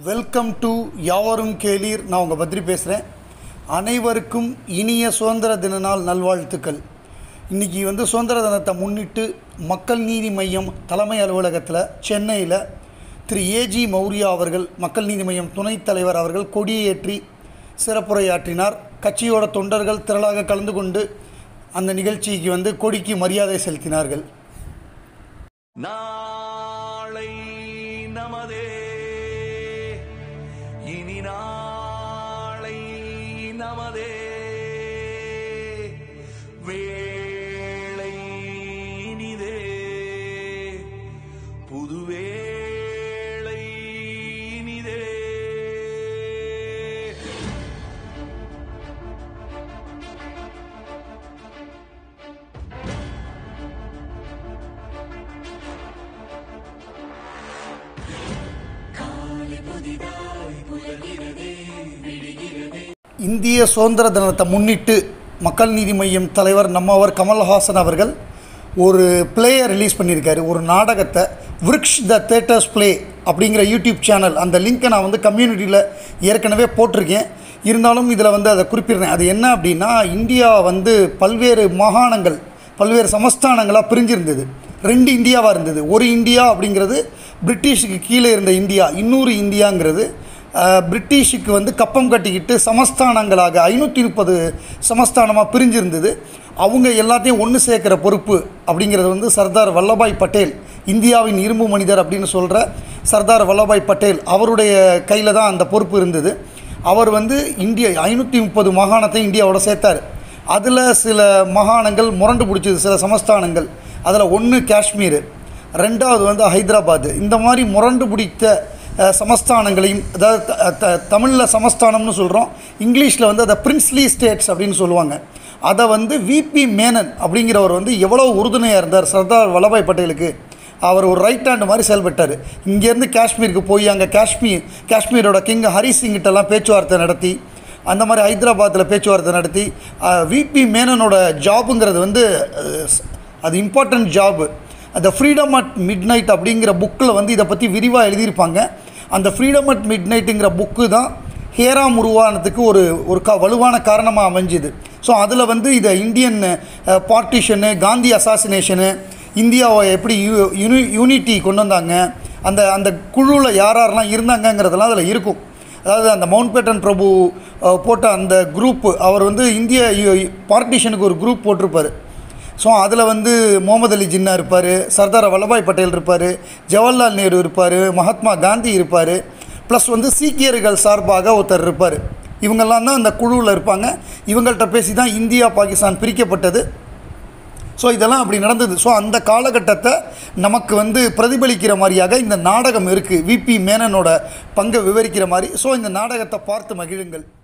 welcome to யாவரும் கேளீர் நான் உங்கள் பத்ரி பேசுகிறேன் அனைவருக்கும் இனிய சுதந்திர தின நாள் நல்வாழ்த்துக்கள் இன்றைக்கி வந்து சுதந்திர தினத்தை முன்னிட்டு மக்கள் நீதி மையம் தலைமை அலுவலகத்தில் சென்னையில் திரு ஏஜி மௌரியா அவர்கள் மக்கள் நீதி மையம் துணைத் தலைவர் அவர்கள் கொடியேற்றி சிறப்புரையாற்றினார் கட்சியோட தொண்டர்கள் திரளாக கலந்து கொண்டு அந்த நிகழ்ச்சிக்கு வந்து கொடிக்கு மரியாதை செலுத்தினார்கள் நாளை நமதே இனி நாளை நமதே வேளை இனிதே புதுவேளை இனிதே இந்திய சுதந்திர தினத்தை முன்னிட்டு மக்கள் நீதி மையம் தலைவர் நம்மவர் கமல்ஹாசன் அவர்கள் ஒரு பிளேயை ரிலீஸ் பண்ணியிருக்காரு ஒரு நாடகத்தை விருக்ஷ் த தேட்டர்ஸ் ப்ளே அப்படிங்கிற யூடியூப் சேனல் அந்த லிங்க்கை நான் வந்து கம்யூனிட்டியில் ஏற்கனவே போட்டிருக்கேன் இருந்தாலும் இதில் வந்து அதை குறிப்பிடுறேன் அது என்ன அப்படின்னா இந்தியா வந்து பல்வேறு மாகாணங்கள் பல்வேறு சமஸ்தானங்களாக பிரிஞ்சிருந்தது ரெண்டு இந்தியாவாக இருந்தது ஒரு இந்தியா அப்படிங்கிறது பிரிட்டிஷுக்கு கீழே இருந்த இந்தியா இன்னொரு இந்தியாங்கிறது அஹ், பிரிட்டிஷுக்கு வந்து கப்பம் கட்டிக்கிட்டு சமஸ்தானங்களாக ஐநூற்றி முப்பது சமஸ்தானமாக பிரிஞ்சிருந்தது அவங்க எல்லாத்தையும் ஒன்று சேர்க்குற பொறுப்பு அப்படிங்கிறது வந்து சர்தார் வல்லபாய் பட்டேல் இந்தியாவின் இரும்பு மனிதர் அப்படின்னு சொல்கிற சர்தார் வல்லபாய் பட்டேல் அவருடைய கையில் தான் அந்த பொறுப்பு இருந்தது அவர் வந்து இந்திய ஐநூற்றி முப்பது மாகாணத்தை இந்தியாவோட சேர்த்தார் அதில் சில மாகாணங்கள் முரண்டு பிடிச்சது சில சமஸ்தானங்கள் அதில் ஒன்று காஷ்மீர் ரெண்டாவது வந்து ஹைதராபாத் இந்த மாதிரி முரண்டு பிடித்த அஹ், சமஸ்தானங்களையும் அதாவது த- த- தமிழில் சமஸ்தானம்னு சொல்கிறோம் இங்கிலீஷில் வந்து அதை பிரின்ஸ்லி ஸ்டேட்ஸ் அப்படின்னு சொல்லுவாங்க அதை வந்து விபி மேனன் அப்படிங்கிறவர் வந்து எவ்வளோ உறுதுணையாக இருந்தார் சர்தார் வல்லபாய் பட்டேலுக்கு அவர் ஒரு ரைட் ஹேண்ட் மாதிரி செயல்பட்டார் இங்கேருந்து காஷ்மீருக்கு போய் அங்கே காஷ்மீர் காஷ்மீரோட கிங் ஹரி சிங்கிட்டெல்லாம் பேச்சுவார்த்தை நடத்தி அந்த மாதிரி ஹைதராபாத்தில் பேச்சுவார்த்தை நடத்தி விபி மேனனோட ஜாபுங்கிறது வந்து அஹ், ஸ்- அது இம்பார்ட்டண்ட் ஜாபு அந்த ஃப்ரீடம் அட் மிட் நைட் அப்படிங்கிற புக்கில் வந்து இதை பற்றி விரிவாக எழுதியிருப்பாங்க அந்த ஃப்ரீடம் அட் மிட் நைட்டுங்கிற புக்கு தான் ஹேராம் உருவானதுக்கு ஒரு ஒரு க வலுவான காரணமாக அமைஞ்சுது ஸோ அதில் வந்து இதை இந்தியன் பார்ட்டிஷனு காந்தி அசாசினேஷனு இந்தியாவை எப்படி யூ யூனி யூனிட்டி கொண்டு வந்தாங்க அந்த அந்த குழுவில் யார் யாரெல்லாம் இருந்தாங்கங்கிறதெல்லாம் அதில் இருக்கும் அதாவது அந்த மவுண்ட் பேட்டன் பிரபு அஹ், போட்ட அந்த குரூப்பு அவர் வந்து இந்திய பார்ட்டிஷனுக்கு ஒரு குரூப் போட்டிருப்பார் ஸோ அதில் வந்து முகமது அலி ஜின்னா இருப்பார் சர்தார் வல்லபாய் பட்டேல் இருப்பார் ஜவஹர்லால் நேரு இருப்பார் மகாத்மா காந்தி இருப்பார் ப்ளஸ் வந்து சீக்கியர்கள் சார்பாக ஒருத்தர் இருப்பார் இவங்கெல்லாம் தான் அந்த குழுவில் இருப்பாங்க இவங்கள்ட்ட பேசி தான் இந்தியா பாகிஸ்தான் பிரிக்கப்பட்டது ஸோ இதெல்லாம் அப்படி நடந்தது ஸோ அந்த காலகட்டத்தை நமக்கு வந்து பிரதிபலிக்கிற மாதிரியாக இந்த நாடகம் இருக்குது விபி மேனனோட பங்கை விவரிக்கிற மாதிரி ஸோ இந்த நாடகத்தை பார்த்து மகிழுங்கள்